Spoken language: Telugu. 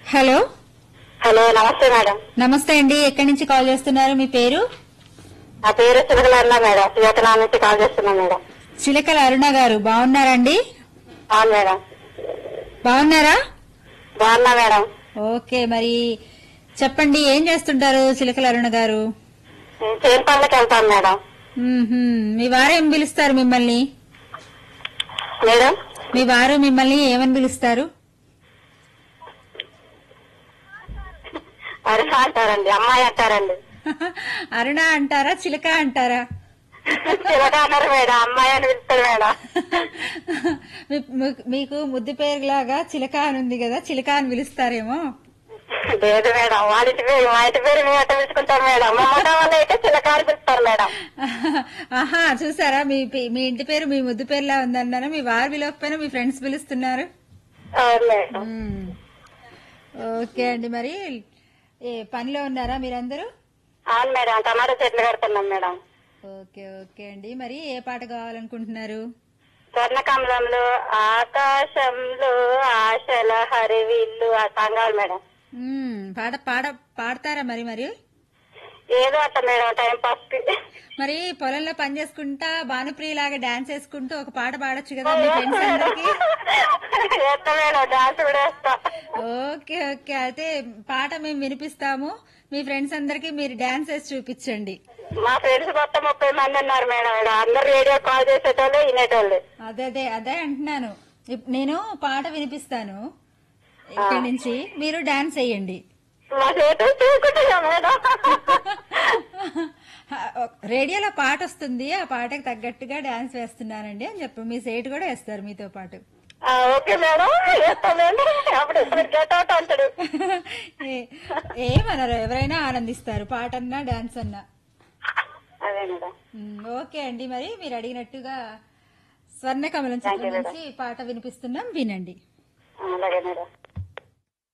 హలో హలో నమస్తే మేడం నమస్తే అండి ఎక్కడి నుంచి కాల్ చేస్తున్నారు మీ పేరు నా పేరు చిలకలన్న మేడం వియతనాం నుంచి కాల్ చేస్తున్నాం మేడం చిలకల అరుణ గారు బాగున్నారండి అవును మేడం బాగున్నారా బాగున్నా మేడం ఓకే మరి చెప్పండి ఏం చేస్తుంటారు చిలకల అరుణ గారు నేను చేను పనులకు వెళ్తాను మేడం మ్మ్హ్మ్. మీ వారు ఏం పిలుస్తారు మిమ్మల్ని మేడం మీ వారు మిమ్మల్ని ఏమని పిలుస్తారు అరుణ అంటారండి అమ్మాయి అంటారండి అరుణ అంటారా చిలక అంటారా చిలక అన్నారు మేడం అమ్మాయి అని పిలుస్తారు మేడం మీ- మీ- మీకు ముద్దు పేరులాగా చిలక అని ఉంది కదా చిలక అని పిలుస్తారేమో లేదు మేడం వాళ్ళ ఇంటి పేరు మా ఇంటి పేరు మేము ఎట్ట పిలుచుకుంటాం మేడం మా అమ్మ వాళ్ళు అయితే చిలక అని పిలుస్తారు మేడం ఆహా చూసారా మీ పే- మీ ఇంటి పేరు మీ ముద్దు పేరులా ఉందన్నారు మీ వారు పిలవకపోయినా మీ ఫ్రెండ్స్ పిలుస్తున్నారు అవును మేడం మ్మ్. ఓకే అండి మరి ఏ పనిలో ఉన్నారా మీరందరూ అవును మేడం టమాటా చెట్లు కడుతున్నాం మేడం ఓకే ఓకే అండి మరి ఏ పాట కావాలనుకుంటున్నారు స్వర్ణ కమలంలో ఆకాశంలో ఆశల హరివిల్లు ఆ సాంగ్ కావాలి మేడం మ్మ్. పాట పాడ పాడతారా మరి మరి ఏదో అట్ట మేడం టైం పాస్ కి మరి పొలంలో పని చేసుకుంటా భానుప్రియ లాగా డాన్స్ వేసుకుంటూ ఒక పాట పాడొచ్చు కదా మీ ఫ్రెండ్స్ అందరికి వేస్తా మేడం డాన్స్ కూడా వేస్తా ఓకే ఓకే అయితే పాట మేము వినిపిస్తాము మీ ఫ్రెండ్స్ అందరికి మీరు డాన్స్ వేసి చూపించండి మా ఫ్రెండ్స్ మొత్తం ముప్పై మంది ఉన్నారు మేడం ఈడ. అందరు రేడియో కాల్ చేసేటోళ్ళు వినేటోళ్ళు అదే అదే అదే అంటున్నాను ఇప్- నేను పాట వినిపిస్తాను ఇక్కడి నుంచి మీరు డాన్స్ వేయండి మా చేతులు చూసుకుంటా మేడం రేడియోలో పాట వస్తుంది ఆ పాటకు తగ్గట్టుగా డాన్స్ వేస్తున్నానండి అని చెప్పి మీ సేటు కూడా వేస్తారు మీతో పాటు ఆ, ఓకే మేడం వేస్తా మేడం అప్పుడు మీరు గెట్ అవుట్ అంటాడు ఏ- ఏమనరు ఎవరైనా ఆనందిస్తారు పాట అన్నా డాన్స్ అన్నా అదే మేడం మ్, ఓకే అండి మరి మీరు అడిగినట్టుగా స్వర్ణ కమలం చిత్రం నుంచి పాట వినిపిస్తున్నాం వినండి అలాగే మేడం